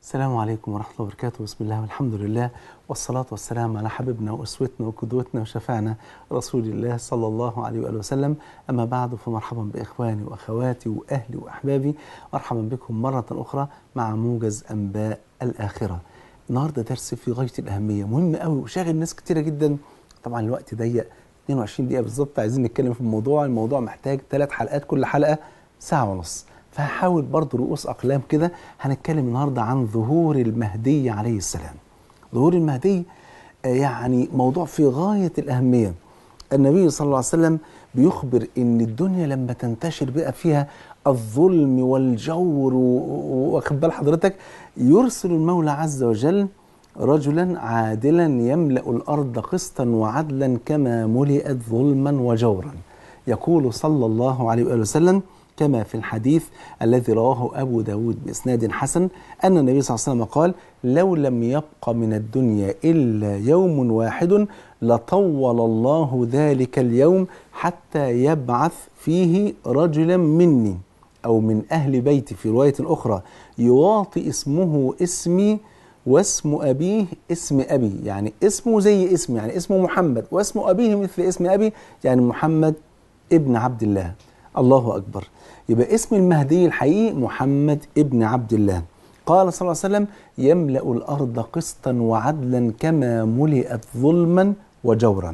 السلام عليكم ورحمة الله وبركاته بسم الله والحمد لله والصلاة والسلام على حبيبنا وأسوتنا وقدوتنا وشفعنا رسول الله صلى الله عليه وآله وسلم أما بعد فمرحبا بإخواني وأخواتي وأهلي وأحبابي مرحبا بكم مرة أخرى مع موجز أنباء الآخرة النهاردة درس في غاية الأهمية مهم قوي وشاغل ناس كتيرة جدا طبعا الوقت ضيق 22 دقيقة بالظبط عايزين نتكلم في الموضوع الموضوع محتاج ثلاث حلقات كل حلقة ساعة ونص فهحاول برضو رؤوس أقلام كده هنتكلم النهاردة عن ظهور المهدي عليه السلام ظهور المهدي آه، يعني موضوع في غاية الأهمية النبي صلى الله عليه وسلم بيخبر ان الدنيا لما تنتشر بقى فيها الظلم والجور و- و- واخد بال حضرتك يرسل المولى عز وجل رجلا عادلا يملا الارض قسطا وعدلا كما ملئت ظلما وجورا يقول صلى الله عليه واله وسلم كما في الحديث الذي رواه أبو داود بإسناد حسن أن النبي صلى الله عليه وسلم قال لو لم يبق من الدنيا إلا يوم واحد لطول الله ذلك اليوم حتى يبعث فيه رجلا مني أو من أهل بيتي في رواية أخرى يواطي اسمه اسمي واسم أبيه اسم أبي يعني اسمه زي اسمي يعني اسمه محمد واسم أبيه مثل اسم أبي يعني محمد ابن عبد الله الله أكبر يبقى اسم المهدي الحقيقي محمد ابن عبد الله قال صلى الله عليه وسلم يملأ الأرض قسطا وعدلا كما ملئت ظلما وجورا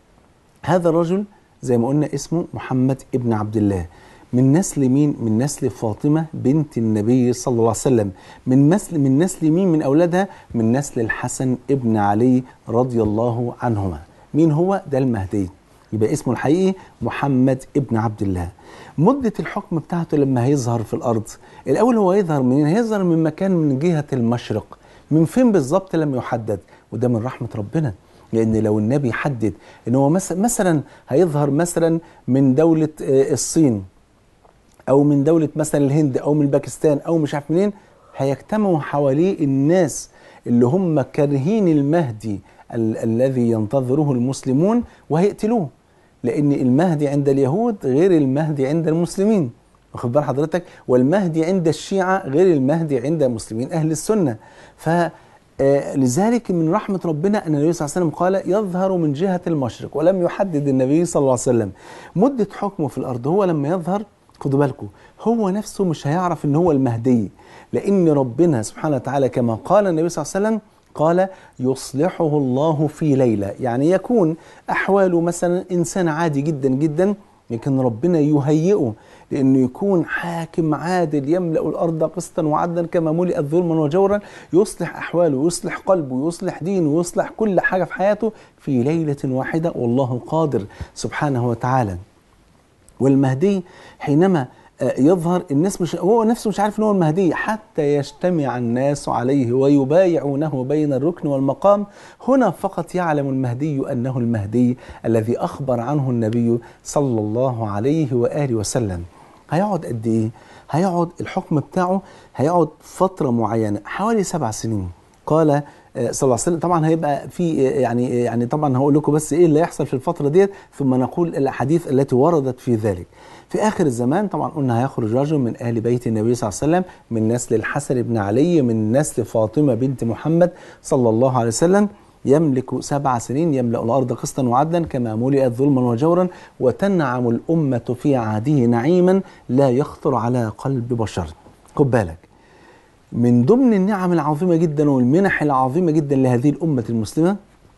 هذا الرجل زي ما قلنا اسمه محمد ابن عبد الله من نسل مين؟ من نسل فاطمة بنت النبي صلى الله عليه وسلم من نسل من نسل مين من أولادها؟ من نسل الحسن ابن علي رضي الله عنهما مين هو؟ ده المهدي يبقى اسمه الحقيقي محمد ابن عبد الله مدة الحكم بتاعته لما هيظهر في الأرض الأول هو يظهر منين؟ هيظهر من مكان من جهة المشرق من فين بالظبط لم يحدد وده من رحمة ربنا لأن لو النبي حدد إن هو مثلا مثلا هيظهر مثلا من دولة آه، الصين أو من دولة مثلا الهند أو من باكستان أو مش عارف منين هيجتمعوا حواليه الناس اللي هم كارهين المهدي ال- الذي ينتظره المسلمون وهيقتلوه لأن المهدي عند اليهود غير المهدي عند المسلمين واخد بال حضرتك والمهدي عند الشيعة غير المهدي عند المسلمين أهل السنة ف آه، لذلك من رحمة ربنا أن النبي صلى الله عليه وسلم قال يظهر من جهة المشرق ولم يحدد النبي صلى الله عليه وسلم مدة حكمه في الأرض هو لما يظهر خدوا بالكم هو نفسه مش هيعرف ان هو المهدي لان ربنا سبحانه وتعالى كما قال النبي صلى الله عليه وسلم قال يصلحه الله في ليله يعني يكون احواله مثلا انسان عادي جدا جدا لكن ربنا يهيئه لانه يكون حاكم عادل يملا الارض قسطا وعدلا كما ملئت ظلما وجورا يصلح احواله يصلح قلبه يصلح دينه يصلح كل حاجه في حياته في ليله واحده والله قادر سبحانه وتعالى والمهدي حينما آه، يظهر الناس مش هو نفسه مش عارف ان هو المهدي حتى يجتمع الناس عليه ويبايعونه بين الركن والمقام هنا فقط يعلم المهدي انه المهدي الذي اخبر عنه النبي صلى الله عليه واله وسلم هيقعد قد ايه هيقعد الحكم بتاعه هيقعد فتره معينه حوالي سبع سنين قال آه، صلى الله عليه وسلم طبعا هيبقى في آه، يعني آه، يعني طبعا هقول لكم بس ايه اللي هيحصل في الفتره ديت ثم نقول الاحاديث التي وردت في ذلك في اخر الزمان طبعا قلنا هيخرج رجل من اهل بيت النبي صلى الله عليه وسلم من نسل الحسن بن علي من نسل فاطمه بنت محمد صلى الله عليه وسلم يملك سبع سنين يملا الارض قسطا وعدلا كما ملئت ظلما وجورا وتنعم الامه في عهده نعيما لا يخطر على قلب بشر خد بالك من ضمن النعم العظيمه جدا والمنح العظيمه جدا لهذه الامه المسلمه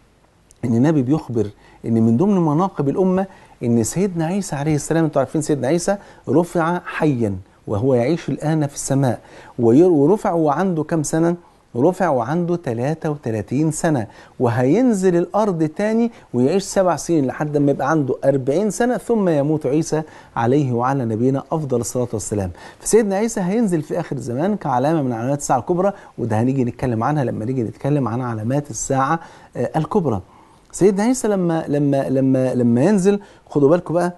ان النبي بيخبر ان من ضمن مناقب الامه ان سيدنا عيسى عليه السلام انتوا عارفين سيدنا عيسى رفع حيا وهو يعيش الان في السماء وير- ورفع وعنده كم سنه؟ رفع وعنده 33 سنة وهينزل الأرض تاني ويعيش سبع سنين لحد ما يبقى عنده 40 سنة ثم يموت عيسى عليه وعلى نبينا أفضل الصلاة والسلام فسيدنا عيسى هينزل في آخر الزمان كعلامة من علامات الساعة الكبرى وده هنيجي نتكلم عنها لما نيجي نتكلم عن علامات الساعة آه، الكبرى سيدنا عيسى لما لما لما لما ينزل خدوا بالكم بقى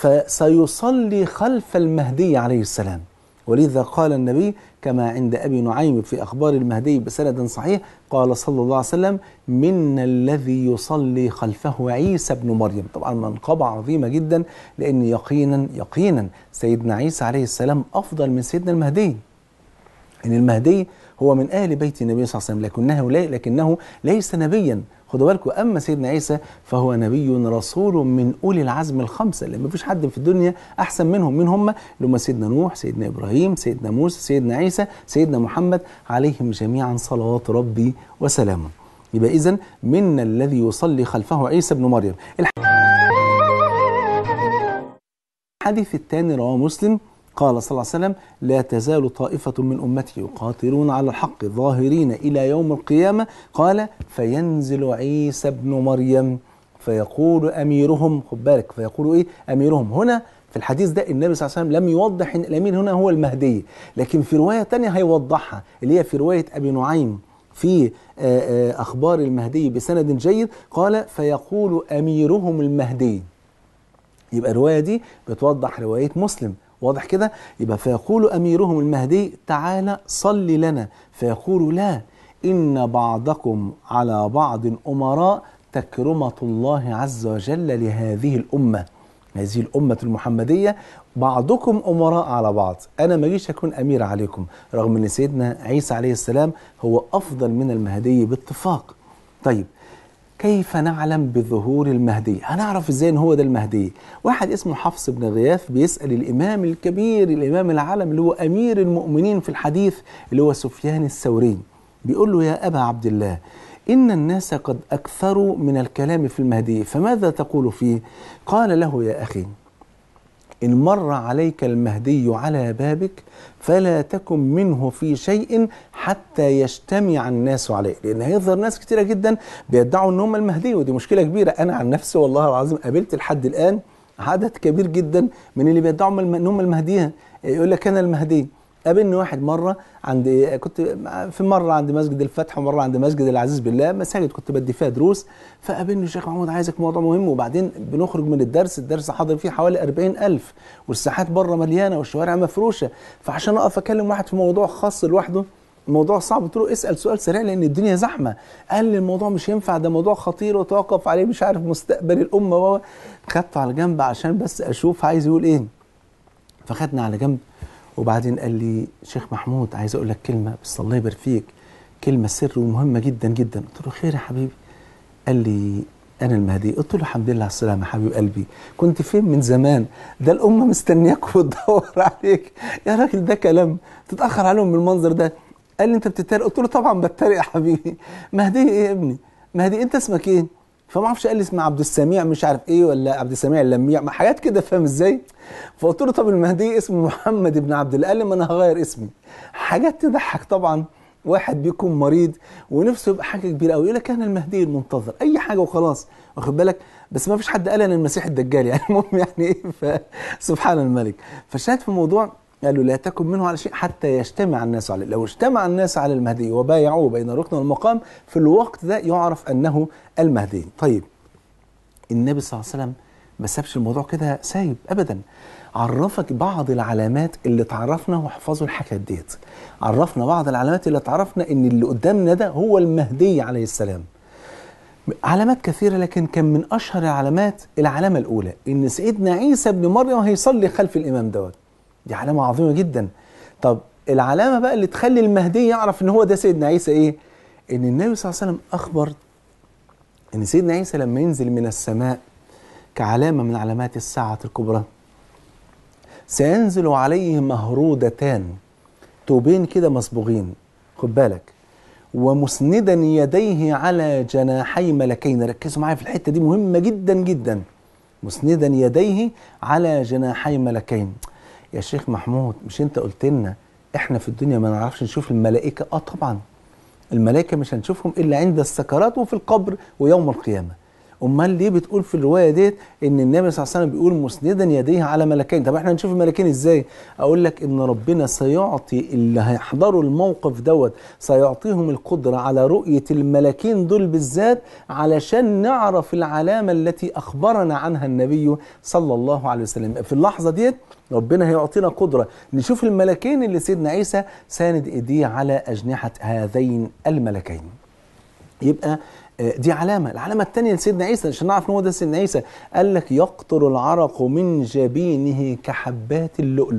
فسيصلي خلف المهدي عليه السلام ولذا قال النبي كما عند ابي نعيم في اخبار المهدي بسند صحيح قال صلى الله عليه وسلم منا الذي يصلي خلفه عيسى بن مريم طبعا منقبه عظيمه جدا لان يقينا يقينا سيدنا عيسى عليه السلام افضل من سيدنا المهدي ان المهدي هو من اهل بيت النبي صلى الله عليه وسلم لكنه لي لكنه ليس نبيا خدوا بالكم اما سيدنا عيسى فهو نبي رسول من اولي العزم الخمسه اللي ما فيش حد في الدنيا احسن منهم من هم اللي هم سيدنا نوح سيدنا ابراهيم سيدنا موسى سيدنا عيسى سيدنا محمد عليهم جميعا صلوات ربي وسلامه يبقى اذا منا الذي يصلي خلفه عيسى ابن مريم الحديث الثاني رواه مسلم قال صلى الله عليه وسلم لا تزال طائفة من أمتي يقاتلون على الحق ظاهرين إلى يوم القيامة قال فينزل عيسى ابن مريم فيقول أميرهم خد بالك فيقول إيه أميرهم هنا في الحديث ده النبي صلى الله عليه وسلم لم يوضح ان الامير هنا هو المهدي لكن في روايه ثانيه هيوضحها اللي هي في روايه ابي نعيم في اخبار المهدي بسند جيد قال فيقول اميرهم المهدي يبقى الروايه دي بتوضح روايه مسلم واضح كده يبقى فيقول اميرهم المهدي تعالى صل لنا فيقول لا ان بعضكم على بعض امراء تكرمه الله عز وجل لهذه الامه هذه الأمة المحمدية بعضكم أمراء على بعض أنا ما جيش أكون أمير عليكم رغم أن سيدنا عيسى عليه السلام هو أفضل من المهدي باتفاق طيب كيف نعلم بظهور المهدي هنعرف ازاي ان هو ده المهدي واحد اسمه حفص بن غياث بيسأل الإمام الكبير الإمام العالم اللي هو أمير المؤمنين في الحديث اللي هو سفيان الثوري بيقول له يا أبا عبد الله إن الناس قد أكثروا من الكلام في المهدي فماذا تقول فيه قال له يا أخي إن مر عليك المهدي على بابك فلا تكن منه في شيء حتى يجتمع الناس عليه لأن هيظهر ناس كتيرة جدا بيدعوا أن هم المهدي ودي مشكلة كبيرة أنا عن نفسي والله العظيم قابلت لحد الآن عدد كبير جدا من اللي بيدعوا ان هم المهديين يقول لك انا المهدي قابلني واحد مره عند كنت في مره عند مسجد الفتح ومره عند مسجد العزيز بالله مساجد كنت بدي فيها دروس فقابلني الشيخ محمود عايزك موضوع مهم وبعدين بنخرج من الدرس الدرس حاضر فيه حوالي 40000 والساحات بره مليانه والشوارع مفروشه فعشان اقف اكلم واحد في موضوع خاص لوحده الموضوع صعب قلت له اسال سؤال سريع لان الدنيا زحمه قال لي الموضوع مش ينفع ده موضوع خطير وتوقف عليه مش عارف مستقبل الامه خدته على جنب عشان بس اشوف عايز يقول ايه فخدنا على جنب وبعدين قال لي شيخ محمود عايز اقول لك كلمه بس الله يبارك فيك كلمه سر ومهمه جدا جدا قلت له خير يا حبيبي قال لي انا المهدي قلت له الحمد لله على السلامه يا حبيب قلبي كنت فين من زمان ده الامه مستنياك وتدور عليك يا راجل ده كلام تتاخر عليهم من المنظر ده قال لي انت بتتريق قلت له طبعا بتريق يا حبيبي مهدي ايه يا ابني مهدي انت اسمك ايه فما اعرفش قال لي اسمه عبد السميع مش عارف ايه ولا عبد السميع اللميع حاجات كده فاهم ازاي فقلت له طب المهدي اسمه محمد بن عبد الله قال لي ما انا هغير اسمي حاجات تضحك طبعا واحد بيكون مريض ونفسه يبقى حاجه كبيره قوي يقول لك انا المهدي المنتظر اي حاجه وخلاص واخد بالك بس ما فيش حد قال انا المسيح الدجال يعني المهم يعني ايه سبحان الملك فالشاهد في الموضوع قال له لا تكن منه على شيء حتى يجتمع الناس عليه لو اجتمع الناس على المهدي وبايعوه بين الركن والمقام في الوقت ده يعرف انه المهدي طيب النبي صلى الله عليه وسلم ما سابش الموضوع كده سايب ابدا عرفك بعض العلامات اللي تعرفنا واحفظوا الحكايات ديت عرفنا بعض العلامات اللي تعرفنا ان اللي قدامنا ده هو المهدي عليه السلام علامات كثيرة لكن كان من أشهر العلامات العلامة الأولى إن سيدنا عيسى ابن مريم هيصلي خلف الإمام دوت دي علامة عظيمة جدا طب العلامة بقى اللي تخلي المهدي يعرف إن هو ده سيدنا عيسى إيه؟ إن النبي صلى الله عليه وسلم أخبر إن سيدنا عيسى لما ينزل من السماء كعلامة من علامات الساعة الكبرى سينزل عليه مهرودتان توبين كده مصبوغين خد بالك ومسندا يديه على جناحي ملكين ركزوا معايا في الحته دي مهمه جدا جدا مسندا يديه على جناحي ملكين يا شيخ محمود مش انت قلت لنا احنا في الدنيا ما نعرفش نشوف الملائكه اه طبعا الملائكه مش هنشوفهم الا عند السكرات وفي القبر ويوم القيامه امال ليه بتقول في الروايه ديت ان النبي صلى الله عليه وسلم بيقول مسندا يديه على ملكين طب احنا هنشوف الملكين ازاي اقول لك ان ربنا سيعطي اللي هيحضروا الموقف دوت سيعطيهم القدره على رؤيه الملكين دول بالذات علشان نعرف العلامه التي اخبرنا عنها النبي صلى الله عليه وسلم في اللحظه ديت ربنا هيعطينا قدره نشوف الملكين اللي سيدنا عيسى ساند ايديه على اجنحه هذين الملكين يبقى دي علامة العلامة الثانية لسيدنا عيسى عشان نعرف ان هو ده سيدنا عيسى قال لك يقطر العرق من جبينه كحبات اللؤلؤ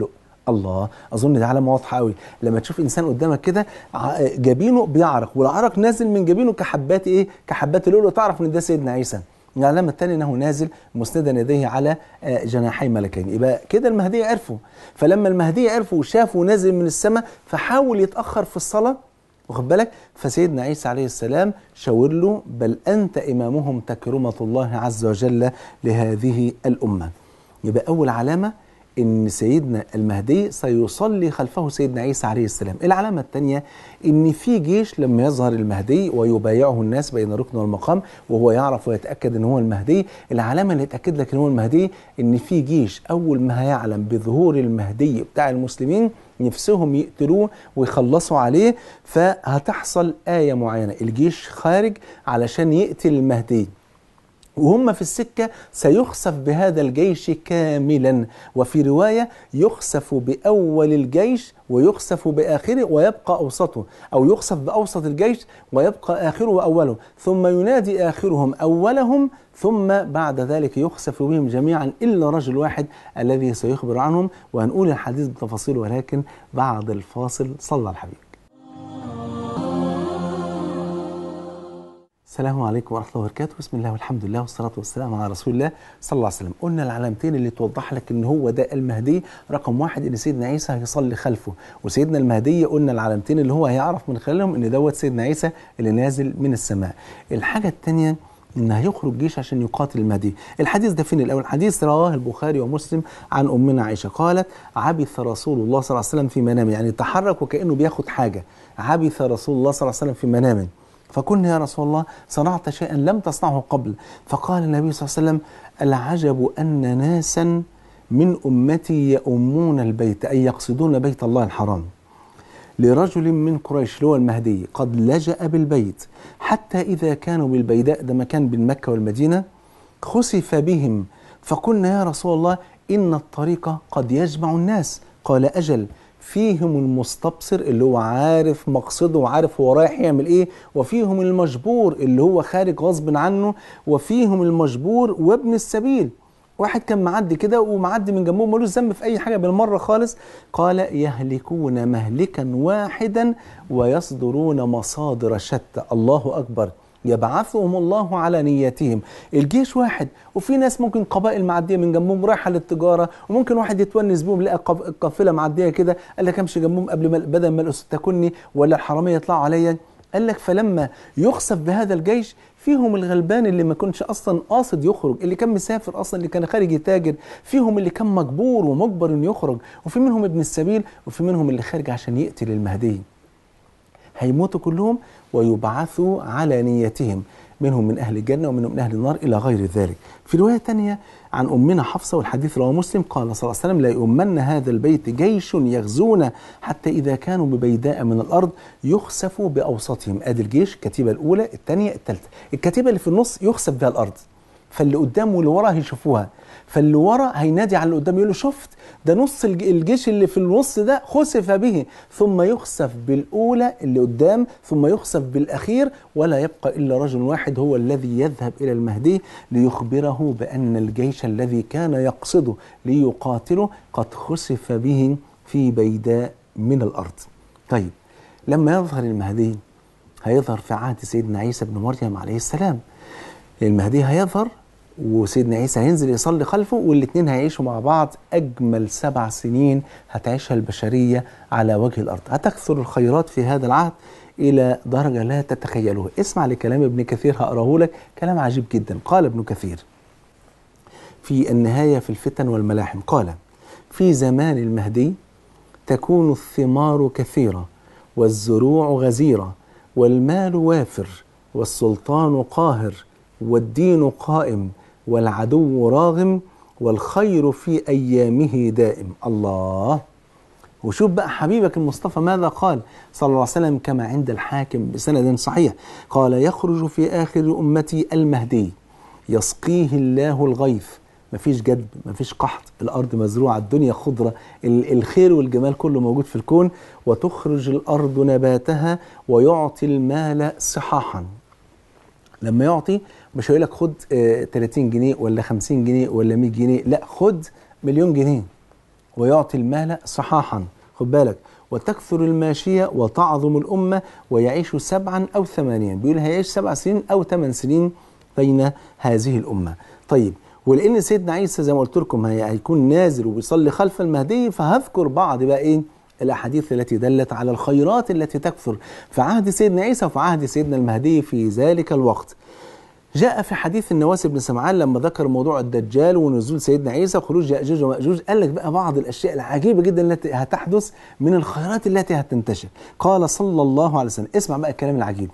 الله اظن دي علامه واضحه قوي لما تشوف انسان قدامك كده ع- جبينه بيعرق والعرق نازل من جبينه كحبات ايه كحبات اللؤلؤ تعرف ان ده سيدنا عيسى العلامة الثانية أنه نازل مسندا يديه على آه، جناحي ملكين يبقى كده المهدي عرفوا فلما المهدي عرفوا وشافوا نازل من السماء فحاول يتأخر في الصلاة واخد بالك فسيدنا عيسى عليه السلام شاور له بل أنت إمامهم تكرمة الله عز وجل لهذه الأمة يبقى أول علامة ان سيدنا المهدي سيصلي خلفه سيدنا عيسى عليه السلام العلامه الثانيه ان في جيش لما يظهر المهدي ويبايعه الناس بين الركن والمقام وهو يعرف ويتاكد ان هو المهدي العلامه اللي تاكد لك ان هو المهدي ان في جيش اول ما هيعلم بظهور المهدي بتاع المسلمين نفسهم يقتلوه ويخلصوا عليه فهتحصل ايه معينه الجيش خارج علشان يقتل المهدي وهم في السكة سيخسف بهذا الجيش كاملا وفي رواية يخسف بأول الجيش ويخسف بآخره ويبقى أوسطه أو يخسف بأوسط الجيش ويبقى آخره وأوله ثم ينادي آخرهم أولهم ثم بعد ذلك يخسف بهم جميعا إلا رجل واحد الذي سيخبر عنهم وهنقول الحديث بتفاصيل ولكن بعد الفاصل صلى على الحبيب السلام عليكم ورحمة الله وبركاته بسم الله والحمد لله والصلاة والسلام على رسول الله صلى الله عليه وسلم قلنا العلامتين اللي توضح لك ان هو ده المهدي رقم واحد ان سيدنا عيسى هيصلي خلفه وسيدنا المهدي قلنا العلامتين اللي هو هيعرف من خلالهم ان دوت سيدنا عيسى اللي نازل من السماء الحاجة الثانية ان هيخرج جيش عشان يقاتل المهدي الحديث ده فين الاول الحديث رواه البخاري ومسلم عن امنا عائشه قالت عبث رسول الله صلى الله عليه وسلم في منامه يعني تحرك وكانه بياخد حاجه عبث رسول الله صلى الله عليه وسلم في منامه فقلنا يا رسول الله صنعت شيئا لم تصنعه قبل فقال النبي صلى الله عليه وسلم العجب أن ناسا من أمتي يؤمون البيت أي يقصدون بيت الله الحرام لرجل من قريش اللي هو المهدي قد لجأ بالبيت حتى إذا كانوا بالبيداء ده مكان بين مكة والمدينة خسف بهم فقلنا يا رسول الله إن الطريق قد يجمع الناس قال أجل فيهم المستبصر اللي هو عارف مقصده وعارف هو رايح يعمل ايه وفيهم المجبور اللي هو خارج غصب عنه وفيهم المجبور وابن السبيل واحد كان معدي كده ومعدي من جنبهم ملوش ذنب في اي حاجه بالمره خالص قال يهلكون مهلكا واحدا ويصدرون مصادر شتى الله اكبر يبعثهم الله على نيتهم الجيش واحد وفي ناس ممكن قبائل معديه من جنبهم رايحه للتجاره وممكن واحد يتونس بيهم لقى قف- قافله معديه كده قال لك امشي جنبهم قبل ما بدل ما الاسود تاكلني ولا الحراميه يطلعوا عليا قال لك فلما يخسف بهذا الجيش فيهم الغلبان اللي ما كنش اصلا قاصد يخرج اللي كان مسافر اصلا اللي كان خارج يتاجر فيهم اللي كان مجبور ومجبر انه يخرج وفي منهم ابن السبيل وفي منهم اللي خارج عشان يقتل المهدي هيموتوا كلهم ويبعثوا على نيتهم منهم من أهل الجنة ومنهم من أهل النار إلى غير ذلك في رواية تانية عن أمنا حفصة والحديث رواه مسلم قال صلى الله عليه وسلم لا يؤمن هذا البيت جيش يغزون حتى إذا كانوا ببيداء من الأرض يخسفوا بأوسطهم آدي الجيش الكتيبة الأولى الثانية الثالثة الكتيبة اللي في النص يخسف بها الأرض فاللي قدام واللي ورا هيشوفوها فاللي ورا هينادي على اللي قدام يقول له شفت ده نص الج- الجيش اللي في النص ده خسف به ثم يخسف بالاولى اللي قدام ثم يخسف بالاخير ولا يبقى الا رجل واحد هو الذي يذهب الى المهدي ليخبره بان الجيش الذي كان يقصده ليقاتله قد خسف به في بيداء من الارض. طيب لما يظهر المهدي هيظهر في عهد سيدنا عيسى بن مريم عليه السلام المهدي هيظهر وسيدنا عيسى هينزل يصلي خلفه والاثنين هيعيشوا مع بعض اجمل سبع سنين هتعيشها البشريه على وجه الارض هتكثر الخيرات في هذا العهد الى درجه لا تتخيلوها اسمع لكلام ابن كثير هقراه لك كلام عجيب جدا قال ابن كثير في النهايه في الفتن والملاحم قال في زمان المهدي تكون الثمار كثيره والزروع غزيره والمال وافر والسلطان قاهر والدين قائم والعدو راغم والخير في ايامه دائم الله وشوف بقى حبيبك المصطفى ماذا قال صلى الله عليه وسلم كما عند الحاكم بسند صحيح قال يخرج في آخر أمتي المهدي يسقيه الله الغيث مفيش جدب مفيش قحط الأرض مزروعة الدنيا خضرة ال- الخير والجمال كله موجود في الكون وتخرج الأرض نباتها ويعطي المال صحاحا لما يعطي مش هيقول لك خد آه 30 جنيه ولا 50 جنيه ولا 100 جنيه لا خد مليون جنيه ويعطي المال صحاحا خد بالك وتكثر الماشية وتعظم الأمة ويعيش سبعا أو ثمانيا بيقول هيعيش سبع سنين أو ثمان سنين بين هذه الأمة طيب ولأن سيدنا عيسى زي ما قلت لكم هي- هيكون نازل وبيصلي خلف المهدي فهذكر بعض بقى إيه الأحاديث التي دلت على الخيرات التي تكثر في عهد سيدنا عيسى وفي عهد سيدنا المهدي في ذلك الوقت جاء في حديث النواس بن سمعان لما ذكر موضوع الدجال ونزول سيدنا عيسى وخروج يأجوج ومأجوج قال لك بقى بعض الأشياء العجيبة جدا التي هتحدث من الخيرات التي هتنتشر قال صلى الله عليه وسلم اسمع بقى الكلام العجيب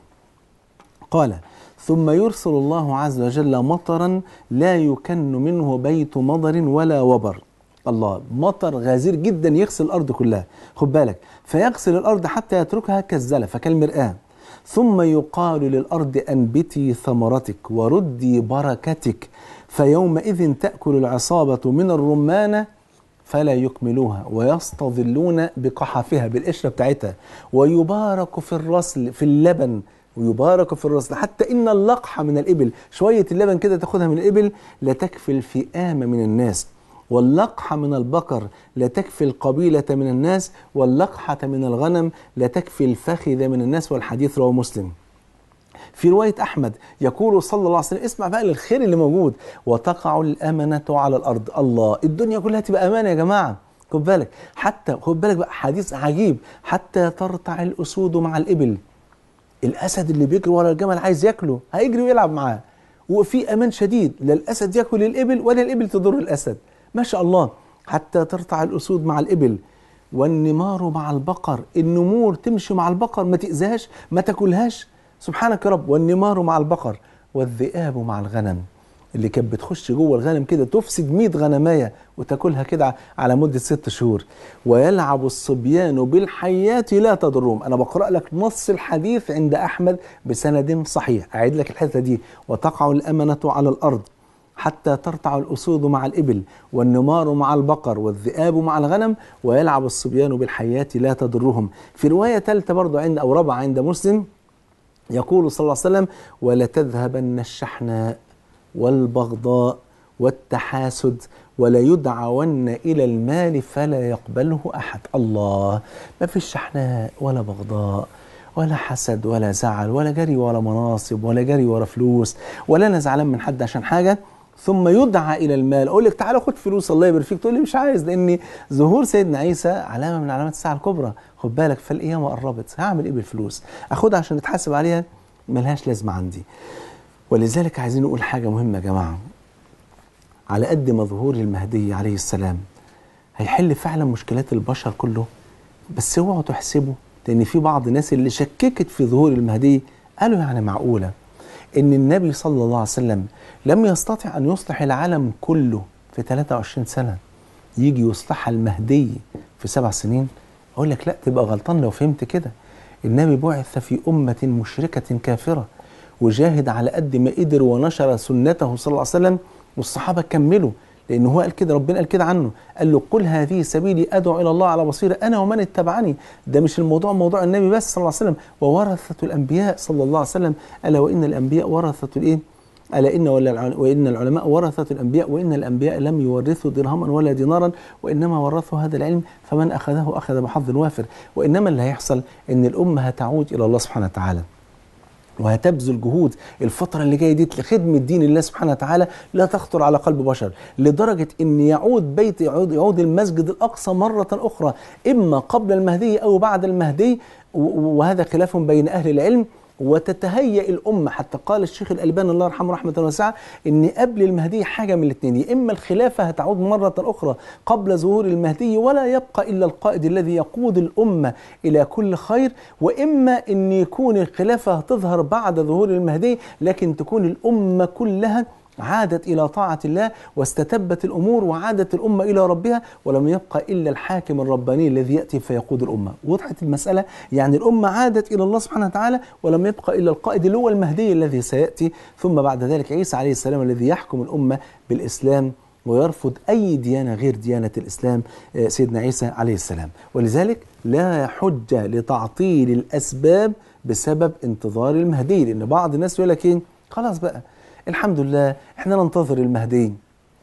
قال ثم يرسل الله عز وجل مطرا لا يكن منه بيت مضر ولا وبر الله مطر غزير جدا يغسل الارض كلها خد بالك فيغسل الارض حتى يتركها كالزلفه كالمراه ثم يقال للارض انبتي ثمرتك وردي بركتك فيومئذ تاكل العصابه من الرمانه فلا يكملوها ويستظلون بقحفها بالقشره بتاعتها ويبارك في الرسل في اللبن ويبارك في الرسل حتى ان اللقحه من الابل شويه اللبن كده تاخدها من الابل لا تكفي الفئام من الناس واللقحة من البقر لا تكفي القبيلة من الناس واللقحة من الغنم لا تكفي الفخذ من الناس والحديث رواه مسلم في رواية أحمد يقول صلى الله عليه وسلم اسمع بقى للخير اللي موجود وتقع الأمنة على الأرض الله الدنيا كلها تبقى أمانة يا جماعة خد بالك حتى خد بالك بقى حديث عجيب حتى ترتع الأسود مع الإبل الأسد اللي بيجري ورا الجمل عايز ياكله هيجري ويلعب معاه وفي أمان شديد لا الأسد ياكل الإبل ولا الإبل تضر الأسد ما شاء الله حتى ترتع الأسود مع الإبل والنمار مع البقر النمور تمشي مع البقر ما تأذيهاش ما تاكلهاش سبحانك يا رب والنمار مع البقر والذئاب مع الغنم اللي كانت بتخش جوه الغنم كده تفسد 100 غنمايه وتاكلها كده على مده ست شهور ويلعب الصبيان بالحيات لا تضرهم انا بقرا لك نص الحديث عند احمد بسند صحيح اعيد لك الحته دي وتقع الامنه على الارض حتى ترتع الأسود مع الإبل والنمار مع البقر والذئاب مع الغنم ويلعب الصبيان بالحيات لا تضرهم في رواية ثالثة برضو عند أو رابعة عند مسلم يقول صلى الله عليه وسلم ولتذهبن الشحناء والبغضاء والتحاسد وليدعون إلى المال فلا يقبله أحد الله ما فيش شحناء ولا بغضاء ولا حسد ولا زعل ولا جري ورا مناصب ولا جري ورا فلوس ولا انا زعلان من حد عشان حاجه ثم يدعى الى المال اقول لك تعالى خد فلوس الله يبارك فيك تقول لي مش عايز لان ظهور سيدنا عيسى علامه من علامات الساعه الكبرى خد بالك فالقيامه قربت هعمل ايه بالفلوس اخدها عشان اتحاسب عليها ملهاش لازمه عندي ولذلك عايزين نقول حاجه مهمه يا جماعه على قد ما ظهور المهدي عليه السلام هيحل فعلا مشكلات البشر كله بس اوعوا تحسبوا لان في بعض الناس اللي شككت في ظهور المهدي قالوا يعني معقوله ان النبي صلى الله عليه وسلم لم يستطع ان يصلح العالم كله في 23 سنه يجي يصلحها المهدي في سبع سنين اقول لك لا تبقى غلطان لو فهمت كده النبي بعث في امه مشركه كافره وجاهد على قد ما قدر ونشر سنته صلى الله عليه وسلم والصحابه كملوا لان هو قال كده ربنا قال كده عنه قال له قل هذه سبيلي ادعو الى الله على بصيره انا ومن اتبعني ده مش الموضوع موضوع النبي بس صلى الله عليه وسلم وورثه الانبياء صلى الله عليه وسلم الا وان الانبياء ورثه الايه ألا إن ولا وإن العلماء ورثة الأنبياء وإن الأنبياء لم يورثوا درهما ولا دينارا وإنما ورثوا هذا العلم فمن أخذه أخذ بحظ وافر وإنما اللي هيحصل إن الأمة هتعود إلى الله سبحانه وتعالى وهتبذل جهود الفترة اللي جاية دي لخدمة دين الله سبحانه وتعالى لا تخطر على قلب بشر لدرجة أن يعود بيت يعود, يعود المسجد الأقصى مرة أخرى إما قبل المهدي أو بعد المهدي وهذا خلاف بين أهل العلم وتتهيأ الأمة حتى قال الشيخ الألباني الله يرحمه رحمة واسعة إن قبل المهدي حاجة من الاثنين يا إما الخلافة هتعود مرة أخرى قبل ظهور المهدي ولا يبقى إلا القائد الذي يقود الأمة إلى كل خير وإما أن يكون الخلافة هتظهر بعد ظهور المهدي لكن تكون الأمة كلها عادت إلى طاعة الله واستتبت الأمور وعادت الأمة إلى ربها ولم يبقى إلا الحاكم الرباني الذي يأتي فيقود الأمة وضحت المسألة يعني الأمة عادت إلى الله سبحانه وتعالى ولم يبقى إلا القائد اللي هو المهدي الذي سيأتي ثم بعد ذلك عيسى عليه السلام الذي يحكم الأمة بالإسلام ويرفض أي ديانة غير ديانة الإسلام سيدنا عيسى عليه السلام ولذلك لا حجة لتعطيل الأسباب بسبب انتظار المهدي لأن بعض الناس يقول لك إيه خلاص بقى الحمد لله احنا ننتظر المهدي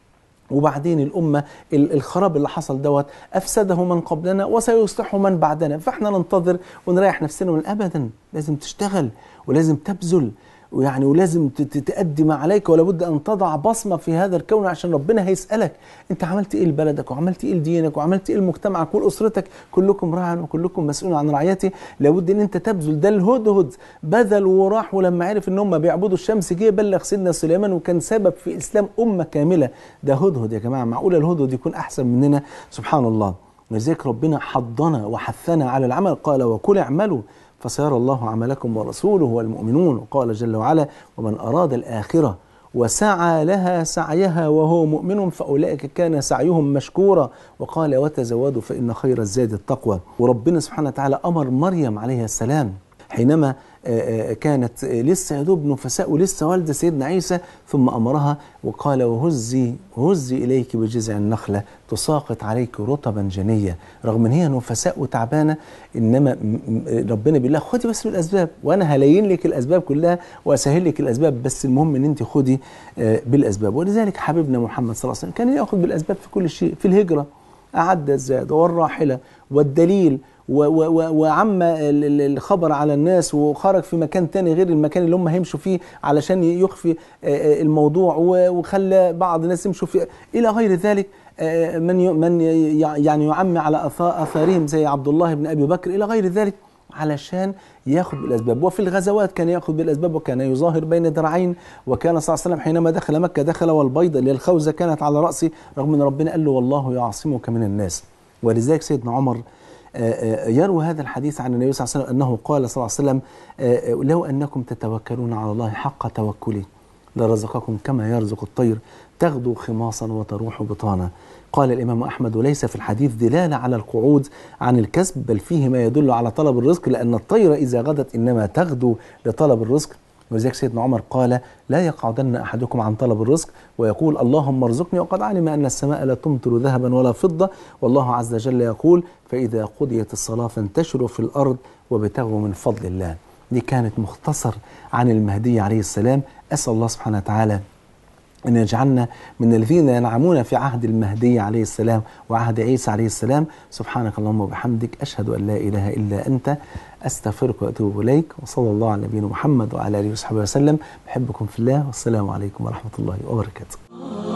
وبعدين الأمة ال- الخراب اللي حصل دوت أفسده من قبلنا وسيصلحه من بعدنا فإحنا ننتظر ونريح نفسنا من أبدا لازم تشتغل ولازم تبذل ويعني ولازم ت- ت- تأدي ما عليك ولا بد أن تضع بصمة في هذا الكون عشان ربنا هيسألك أنت عملت إيه لبلدك وعملت إيه لدينك وعملت إيه لمجتمعك ولأسرتك كلكم راع وكلكم مسؤول عن رعيته لابد أن أنت تبذل ده الهدهد بذل وراح ولما عرف أن هم بيعبدوا الشمس جه بلغ سيدنا سليمان وكان سبب في إسلام أمة كاملة ده هدهد يا جماعة معقول الهدهد يكون أحسن مننا سبحان الله ولذلك ربنا حضنا وحثنا على العمل قال وكل اعملوا فسيرى الله عملكم ورسوله والمؤمنون وقال جل وعلا ومن أراد الآخرة وسعى لها سعيها وهو مؤمن فأولئك كان سعيهم مشكورا وقال وتزودوا فإن خير الزاد التقوى وربنا سبحانه وتعالى أمر مريم عليه السلام حينما آه، آه، كانت آه، لسه يا دوب نفساء ولسه والده سيدنا عيسى ثم امرها وقال وهزي وهزي اليك بجذع النخله تساقط عليك رطبا جنيا رغم ان هي نفساء وتعبانه انما م- م- ربنا بيقول لها خدي بس بالاسباب وانا هلين لك الاسباب كلها واسهل لك الاسباب بس المهم ان انت خدي آه، بالاسباب ولذلك حبيبنا محمد صلى الله عليه وسلم كان ياخذ بالاسباب في كل شيء في الهجره أعد الزاد والراحلة والدليل و- و- و- وعم ال- ال- الخبر على الناس وخرج في مكان تاني غير المكان اللي هم هيمشوا فيه علشان يخفي آه، آه، الموضوع و- وخلى بعض الناس يمشوا فيه إلى غير ذلك آه، من ي- من ي- يعني يعمي على أثا- آثارهم زي عبد الله بن أبي بكر إلى غير ذلك علشان ياخذ بالاسباب وفي الغزوات كان ياخذ بالاسباب وكان يظاهر بين ذراعين وكان صلى الله عليه وسلم حينما دخل مكه دخل والبيضه اللي هي الخوذه كانت على راسه رغم ان ربنا قال له والله يعصمك من الناس ولذلك سيدنا عمر آه، آه، يروي هذا الحديث عن النبي صلى الله عليه وسلم انه قال صلى الله عليه وسلم آه، آه، لو انكم تتوكلون على الله حق توكله لرزقكم كما يرزق الطير تغدو خماصا وتروح بطانا قال الإمام أحمد وليس في الحديث دلالة على القعود عن الكسب بل فيه ما يدل على طلب الرزق لأن الطير إذا غدت إنما تغدو لطلب الرزق ولذلك سيدنا عمر قال لا يقعدن أحدكم عن طلب الرزق ويقول اللهم ارزقني وقد علم أن السماء لا تمطر ذهبا ولا فضة والله عز وجل يقول فإذا قضيت الصلاة فانتشروا في الأرض وابتغوا من فضل الله دي كانت مختصر عن المهدي عليه السلام أسأل الله سبحانه وتعالى أن يجعلنا من الذين ينعمون في عهد المهدي عليه السلام وعهد عيسى عليه السلام سبحانك اللهم وبحمدك أشهد أن لا إله إلا أنت أستغفرك وأتوب إليك وصلى الله على نبينا محمد وعلى آله وصحبه وسلم بحبكم في الله والسلام عليكم ورحمة الله وبركاته